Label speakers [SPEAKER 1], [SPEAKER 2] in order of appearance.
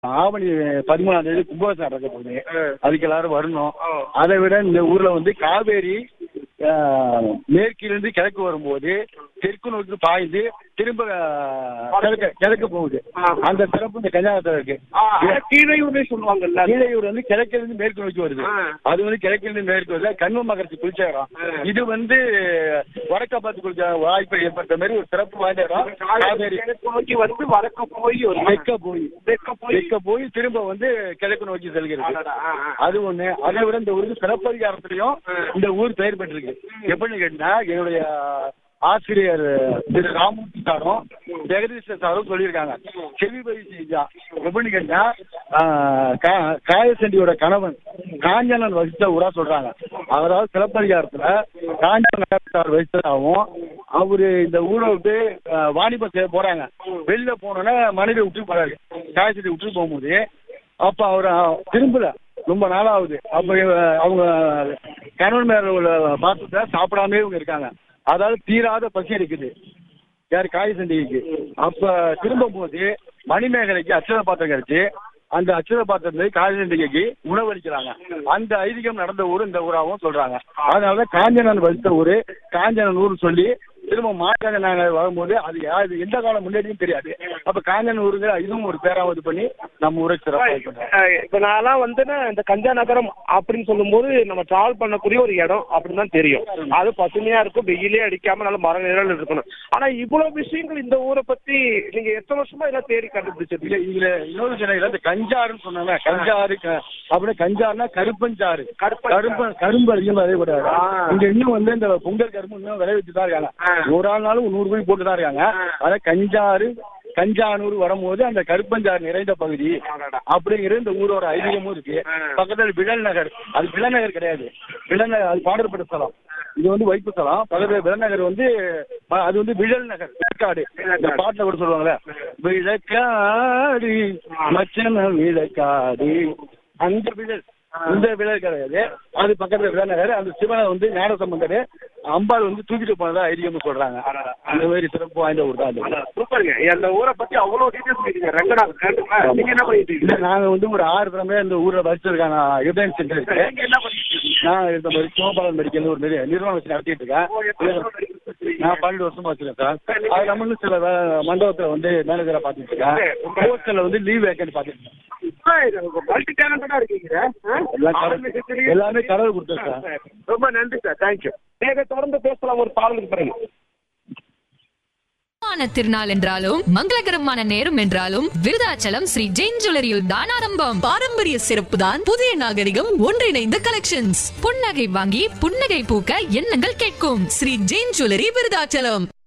[SPEAKER 1] ஆவணி பதிமூணாம் தேதி கும்பாபிஷேகம் நடக்க போகுது அதுக்கு எல்லாரும் வரணும் அதை விட இந்த ஊர்ல வந்து காவேரி ஆஹ், மேற்கிலிருந்து கிழக்கு வரும்போது தெற்கு நோக்கி பாய்ந்து திரும்ப ஆஹ், கிழக்கு கிழக்கு போகுது அந்த சிறப்பு இந்த கன்னியாகுமரி இருக்கு
[SPEAKER 2] கீழையூர்னே சொல்லுவாங்கல்ல
[SPEAKER 1] கீழையூர் வந்து கிழக்கிலிருந்து மேற்கு நோக்கி வருது
[SPEAKER 2] ஆ.
[SPEAKER 1] அது வந்து கிழக்கிலிருந்து மேற்கு வருது கண்ம மகரத்து குளிச்ச இது வந்து வடக்க பார்த்து குளிச்ச வாய்ப்பு ஏற்பட்ட மாதிரி ஒரு சிறப்பு வாய்ந்த இடம் காவேரி
[SPEAKER 2] கிழக்கு நோக்கி வந்து வடக்க போய் ஒரு
[SPEAKER 1] தெற்க போய்
[SPEAKER 2] தெற்க போய்
[SPEAKER 1] தெற்க போய் திரும்ப வந்து கிழக்கு நோக்கி செல்கிறது
[SPEAKER 2] அடடா, ஆ, ஆ.
[SPEAKER 1] அது ஒண்ணு அதை விட இந்த ஊருக்கு சிறப்பதிகாரத்திலையும் இந்த ஊர் பெயர் பெற்றிருக்கு எப்படின்னு கேட்டா என்னுடைய ஆசிரியர் திரு ராமூர்த்தி சாரும் ஜெகதீஷ் சாரும் சொல்லியிருக்காங்க செவி பை செஞ்சா எப்படின்னு கேட்டா ஆஹ், கா- காயசண்டியோட கணவன் காஞ்சனன் வசித்த ஊரா சொல்றாங்க அதாவது சிலப்பதிகாரத்துல காஞ்சனன் சார் வசித்ததாகவும் அவரு இந்த ஊரை விட்டு ஆஹ், வாணிபம் செய்ய போறாங்க வெளில போனோன்னே மனைவி விட்டு போறாரு காயசண்டி விட்டு போகும்போது அப்ப அவர் திரும்பல ரொம்ப நாளாகுது அப்ப இவ- அவங்க கணவன் மேல உள்ள பாத்திரத்தை சாப்பிடாம இவங்க இருக்காங்க அதாவது தீராத பசி இருக்குது யார் காய் சண்டிகைக்கு அப்ப திரும்பும் போது மணிமேகலைக்கு அச்சத பாத்திரம் கிடைச்சு அந்த அச்சத பாத்திரத்துல காய் சண்டிகைக்கு உணவளிக்கிறாங்க அந்த ஐதீகம் நடந்த ஊர் இந்த ஊராகவும் சொல்றாங்க அதனால காஞ்சனன் வசித்த ஊரு காஞ்சனன் ஊர் சொல்லி திரும்ப மாற்றாங்க நாங்க வரும்போது அது யாரு எந்த காலம் முன்னாடியும் தெரியாது அப்ப காஞ்சனன் ஊருங்க இதுவும் ஒரு பேராவது இது பண்ணி நம்ம ஊரை சிறப்பாக இது பண்றோம்.
[SPEAKER 2] அஹ் இப்ப நான்லாம் வந்து இந்த கஞ்சா நகரம் அப்படின்னு சொல்லும்போது நம்ம டிராவல் பண்ணக்கூடிய ஒரு இடம் அப்படின்னு தான் தெரியும் அது பசுமையா இருக்கும் வெயிலே அடிக்காம நல்ல மர நிழல் இருக்கணும் ஆனா இவ்வளவு விஷயங்கள் இந்த ஊரை பத்தி நீங்க எத்தனை வருஷமா இதெல்லாம் தேடி
[SPEAKER 1] இல்ல
[SPEAKER 2] கண்டுபிடிச்சிருக்கீங்க
[SPEAKER 1] இதுல இன்னொரு சொன்னீங்க இந்த கஞ்சாருன்னு சொன்னாங்க கஞ்சாறு க- அப்படின்னா கஞ்சாருன்னா கருப்பஞ்சாறு
[SPEAKER 2] கருப்பஞ்சாறு.
[SPEAKER 1] கருப்பு கரும்பு அதிகமா அதே கூடாது
[SPEAKER 2] ஆ.
[SPEAKER 1] இங்க இன்னும் வந்து இந்த பொங்கல் கரும்பு இன்னும் விளைவிச்சு தான் இருக்காங்க
[SPEAKER 2] ஆ.
[SPEAKER 1] ஒரு ஆள் நாளும் நூறு ரூபாய் போட்டு தான் இருக்காங்க
[SPEAKER 2] ஆ.
[SPEAKER 1] அதான் கஞ்சாறு கஞ்சானூர் வரும்போது அந்த கருப்பஞ்சாறு நிறைந்த பகுதி
[SPEAKER 2] அடடா.
[SPEAKER 1] அப்படிங்கிற இந்த ஊரோட ஐதீகமும் இருக்கு
[SPEAKER 2] ஆ.
[SPEAKER 1] பக்கத்துல விழல் நகர் அது விழல் நகர் கிடையாது விழல் நகர் அது பாடற்பட்ட ஸ்தலம் இது வந்து வைப்பு ஸ்தலம் பக்கத்துல விழல் நகர் வந்து அஹ், அது வந்து விழல் நகர் விளக்காடு இந்த பாட்டுல கூட சொல்லுவாங்கல்ல விளக்காடு மச்சன விளக்காடு அந்த விழல் இந்த விழல் கிடையாது அது பக்கத்துல விழல் நகர் அந்த சிவனை வந்து ஞான சம்பந்தர் அம்பாள் வந்து தூக்கிட்டு போனதா ஐதீகம்னு சொல்றாங்க அந்த மாதிரி சிறப்பு வாய்ந்த ஊர் தான் அது
[SPEAKER 2] சூப்பருங்க அந்த ஊரை பத்தி அவ்வளவு டீடைல்ஸ் கேட்டீங்க ரெங்கடாங்க கேட்டுங்க நீங்க என்ன பண்ணிட்டு
[SPEAKER 1] இல்ல
[SPEAKER 2] இருக்கீங்க
[SPEAKER 1] நாங்க வந்து ஒரு ஆறு தலைமையா இந்த ஊர்ல வச்சிருக்காங்க யுதயன் சென்டர் இருக்கு
[SPEAKER 2] நீங்க என்ன பண்ணிட்டு இருக்கீங்க
[SPEAKER 1] நான் இந்த மாதிரி சிவபாலன் மெடிக்கல் ஒரு நிறு- நிறுவனம் வச்சு நடத்திட்டு இருக்கேன் நான் பன்னெண்டு வருஷமா வச்சிருக்கேன் சார் அது நம்மளும் சில வே- மண்டபத்துல வந்து மேனேஜரா பாத்துட்டு இருக்கேன் ஹோஸ்டல்ல வந்து லீவ் வேக்கன்ட் பாத்துட்டு இருக்கேன்
[SPEAKER 2] மல்டி டேலண்டடா இருக்கீங்க ஆ?
[SPEAKER 1] எல்லாம் கடவுள் எல்லாமே கடவுள் கொடுத்தது சார்
[SPEAKER 2] ரொம்ப நன்றி சார் தேங்க்யூ நீங்க தொடர்ந்து பேசலாம் ஒரு பாடலுக்கு பிறகு
[SPEAKER 3] மான திருநாள் என்றாலும் மங்களகரமான நேரம் என்றாலும் விருதாச்சலம் ஸ்ரீ ஜெயின் ஜுவல்லரியில் தான் ஆரம்பம்
[SPEAKER 4] பாரம்பரிய சிறப்பு தான் புதிய நாகரிகம் ஒன்றிணைந்த கலெக்ஷன்ஸ்
[SPEAKER 3] புன்னகை வாங்கி புன்னகை பூக்க எண்ணங்கள் கேட்கும்
[SPEAKER 4] ஸ்ரீ ஜெயின் ஜுவல்லரி விருதாச்சலம்